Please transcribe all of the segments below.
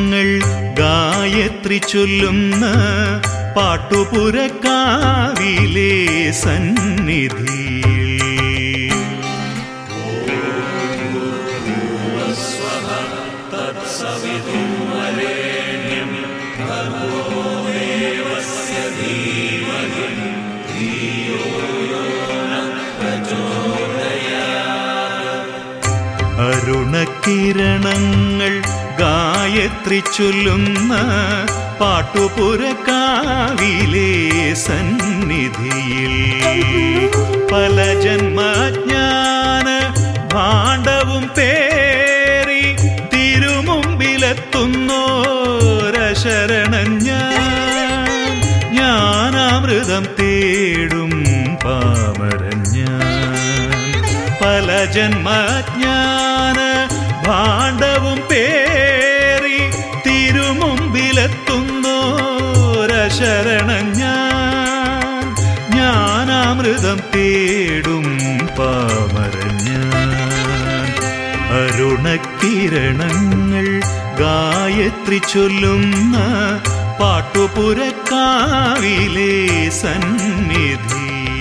ണങ്ങൾ ഗായത്രി ചൊല്ലുന്ന പാട്ടുപുരക്കാവിലെ സന്നിധിയിൽ അരുണകിരണങ്ങൾ ഗായത്രി ചൊല്ലുന്ന പാട്ടുപുരക്കാവിലെ സന്നിധിയിൽ പല ജന്മജ്ഞാന ഭാണ്ഡവും പേറി തിരുമുമ്പിലെത്തുന്നോരശരണം ഞാൻ ജ്ഞാനാമൃതം തേടും പാമരൻ ഞാൻ പല ജന്മജ്ഞാന ഭാണ്ഡവും പേറി തിരുമുമ്പിലെത്തുന്നോരശരണം ഞാൻ ജ്ഞാനാമൃതം തേടും പാമരൻ ഞാൻ അരുണക്കിരണങ്ങൾ ഗായത്രി ചൊല്ലുന്ന പാട്ടുപുരക്കാവിലെ സന്നിധി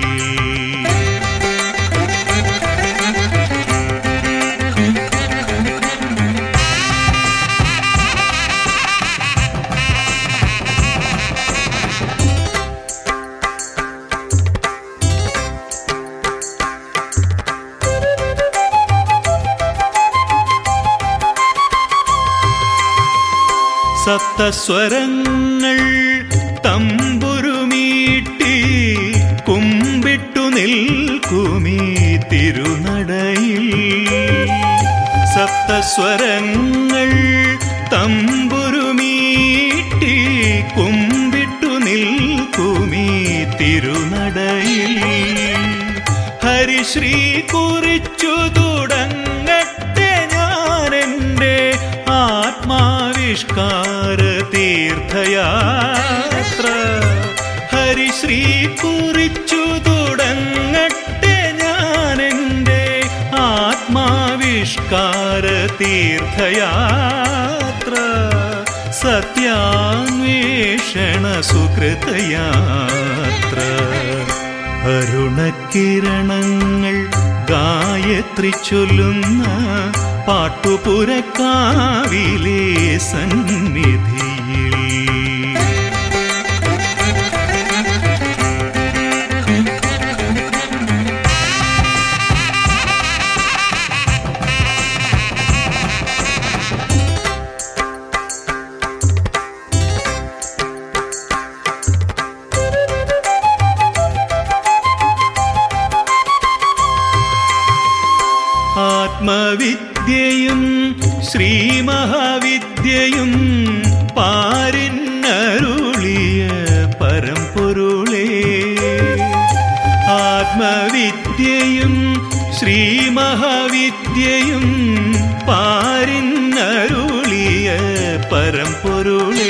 സപ്തസ്വരങ്ങൾ തമ്പുരുമീട്ടി കുമ്പിട്ടു നിൽക്കുമീ തിരുനടയിൽ സപ്തസ്വരങ്ങൾ തമ്പുരുമീട്ടി കുമ്പിട്ടു നിൽക്കുമീ തിരുനടയിൽ ഹരിശ്രീ കുറിച്ചു തുടങ്ങട്ടെ ഞാനെൻ്റെ ആത്മാവിഷ്കാര തീർത്ഥയാത്ര ഹരിശ്രീ കുറിച്ചു തുടങ്ങട്ടെ ഞാനെൻ്റെ ആത്മാവിഷ്കാര തീർത്ഥയാത്ര സത്യാന്വേഷണ സുഹൃതയാത്ര അരുണക്കിരണങ്ങൾ ഗായത്രി ചൊല്ലുന്ന പാട്ടുപുരക്കാവിലെ സന്നിധിയിൽ ആത്മവിദ്യയും ശ്രീമഹാവിദ്യയും പാരിന്നരുളിയ പരമ്പൊരുളേ ആത്മവിദ്യയും ശ്രീമഹാവിദ്യയും പാരിന്നരുളിയ പരമ്പൊരുളേ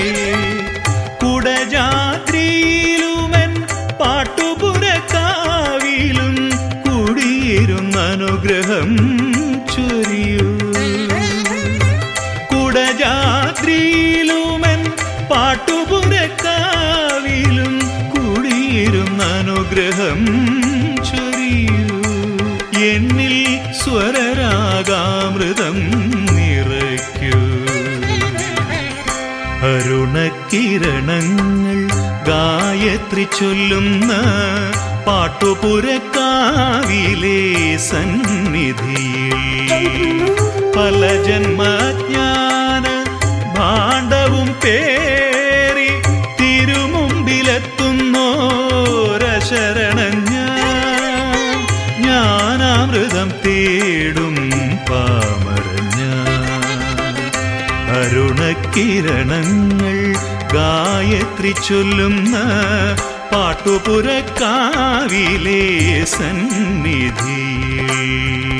കുടജാത്രിയിലുമൻ പാട്ടുപുരക്കാവിലും കുടിയിരുന്ന അനുഗ്രഹം ചൊരിയൂ കുടജാത്രിയിലുമൻ പാട്ടുപുരക്കാവിലും കുടിയിരുന്ന അനുഗ്രഹം ചൊരിയൂ എന്നിൽ സ്വരരാഗാമൃതം നിറയ്ക്കൂ അരുണക്കിരണങ്ങൾ ഗായത്രി ചൊല്ലുന്ന പാട്ടുപുരക്കാവിലെ സന്നിധിയിൽ പല ജന്മജ്ഞാന ഭാണ്ഡവും പേറി തിരുമുമ്പിലെത്തുന്നോരശരണം ഞാൻ ജ്ഞാനാമൃതം തേടും പാമരൻ ഞാൻ അരുണക്കിരണങ്ങൾ ഗായത്രി ചൊല്ലുന്ന പാട്ടുപുരക്കാവിലെ സന്നിധിയിൽ